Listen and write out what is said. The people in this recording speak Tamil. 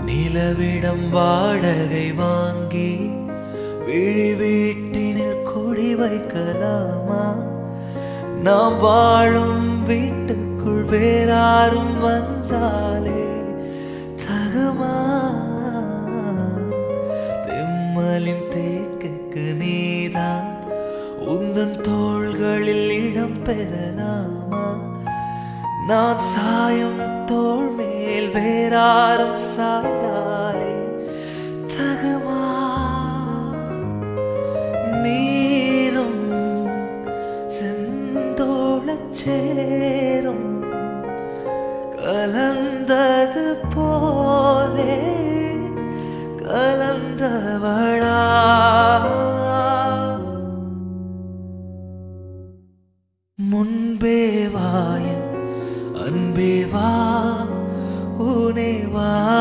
நிலவிடம் வாடகை வாங்கி விழி வீட்டினில் குடி வைக்கலாமா நாம் வாழும் வீட்டுக்குள் வேறாரும் வந்தாலே தகுமா தெம்மலின் தேக்குக்கு நீதான் உந்தன் தோள்களில் இடம் பெறலாமா நான் சாயும் தோள் மேல் வேறாரும் சாய்ந்தாலே தகுமா நீரும் செந்தோளச் சேரும் கலந்தது போலே கலந்தவளா முன்பே வாயன் அன்பே வா உனே வா